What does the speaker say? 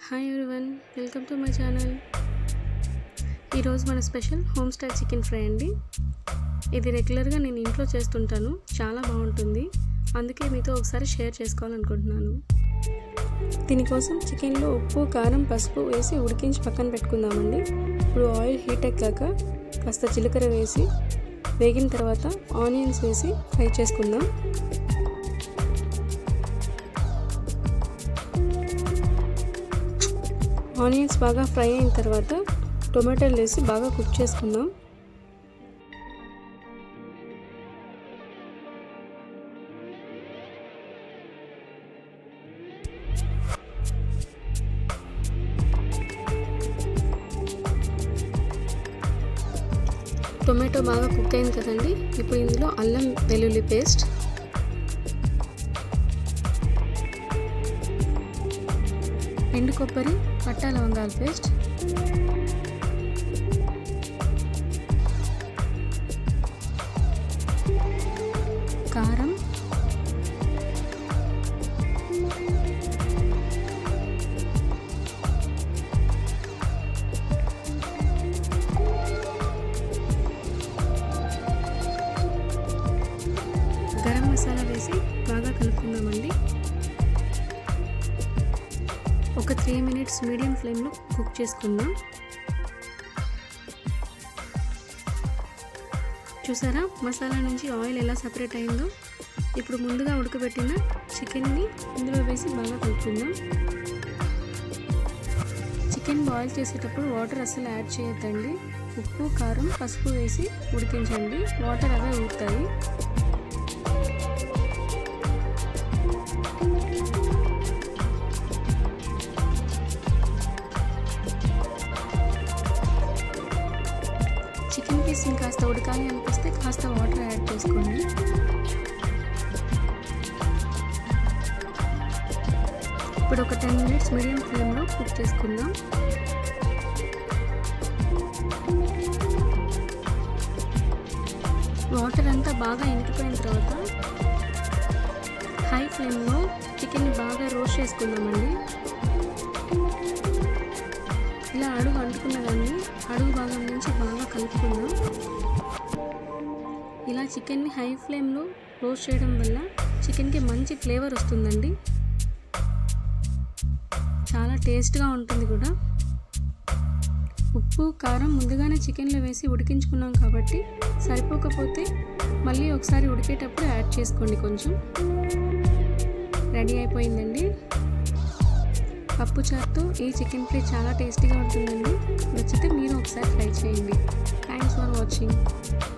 hi everyone welcome to my channel ఈరోజు మన special home style chicken fry అండి ఇది రెగ్యులర్గా నేను ఇంట్లో చేస్తుంటాను చాలా బాగుంటుంది అందుకే మీతో ఒకసారి షేర్ చేసుకోవాలనుకుంటున్నాను దీనికోసం చికెన్లో ఉప్పు కారం పసుపు వేసి ఉడికించి పక్కన పెట్టుకుందామండి ఇప్పుడు ఆయిల్ హీట్ ఎక్కాక కాస్త జీలకర్ర వేసి వేగిన తర్వాత ఆనియన్స్ వేసి ఫ్రై చేసుకుందాం ఆనియన్స్ బాగా ఫ్రై అయిన తర్వాత టొమాటోలు వేసి బాగా కుక్ చేసుకుందాం టొమాటో బాగా కుక్ అయింది కదండి ఇప్పుడు ఇందులో అల్లం వెల్లుల్లి పేస్ట్ ఎండు కొబ్బరి పట్టా లవంగాల పేస్ట్ కారం గరం మసాలా వేసి బాగా కలుపుకుందామండి ఒక త్రీ మినిట్స్ మీడియం ఫ్లేమ్లో కుక్ చేసుకుందాం చూసారా మసాలా నుంచి ఆయిల్ ఎలా సపరేట్ అయిందో ఇప్పుడు ముందుగా ఉడకబెట్టిన చికెన్ని ఇందులో వేసి బాగా కలుపుకుందాం చికెన్ బాయిల్ చేసేటప్పుడు వాటర్ అస్సలు యాడ్ చేయొద్దండి ఉప్పు కారం పసుపు వేసి ఉడికించండి వాటర్ అవే ఊరుతాయి చికెన్ పీస్ ఇంకాస్త ఉడకాలి అనిపిస్తే కాస్త వాటర్ యాడ్ చేసుకోండి ఇప్పుడు ఒక టెన్ మినిట్స్ మీడియం ఫ్లేమ్లో కుక్ చేసుకుందాం వాటర్ అంతా బాగా ఇంకిపోయిన తర్వాత హై ఫ్లేమ్లో చికెన్ బాగా రోస్ట్ చేసుకుందామండి ఇలా అడుగు అంటుకున్న దాన్ని అడుగు భాగం నుంచి బాగా కలుపుకుందాం ఇలా చికెన్ని హై ఫ్లేమ్లో రోస్ట్ చేయడం వల్ల చికెన్కి మంచి ఫ్లేవర్ వస్తుందండి చాలా టేస్ట్గా ఉంటుంది కూడా ఉప్పు కారం ముందుగానే చికెన్లో వేసి ఉడికించుకున్నాం కాబట్టి సరిపోకపోతే మళ్ళీ ఒకసారి ఉడికేటప్పుడు యాడ్ చేసుకోండి కొంచెం రెడీ అయిపోయిందండి పప్పు చారుతో ఈ చికెన్ ఫ్రై చాలా టేస్టీగా ఉంటుందండి నచ్చితే మీరు ఒకసారి ట్రై చేయండి థ్యాంక్స్ ఫర్ వాచింగ్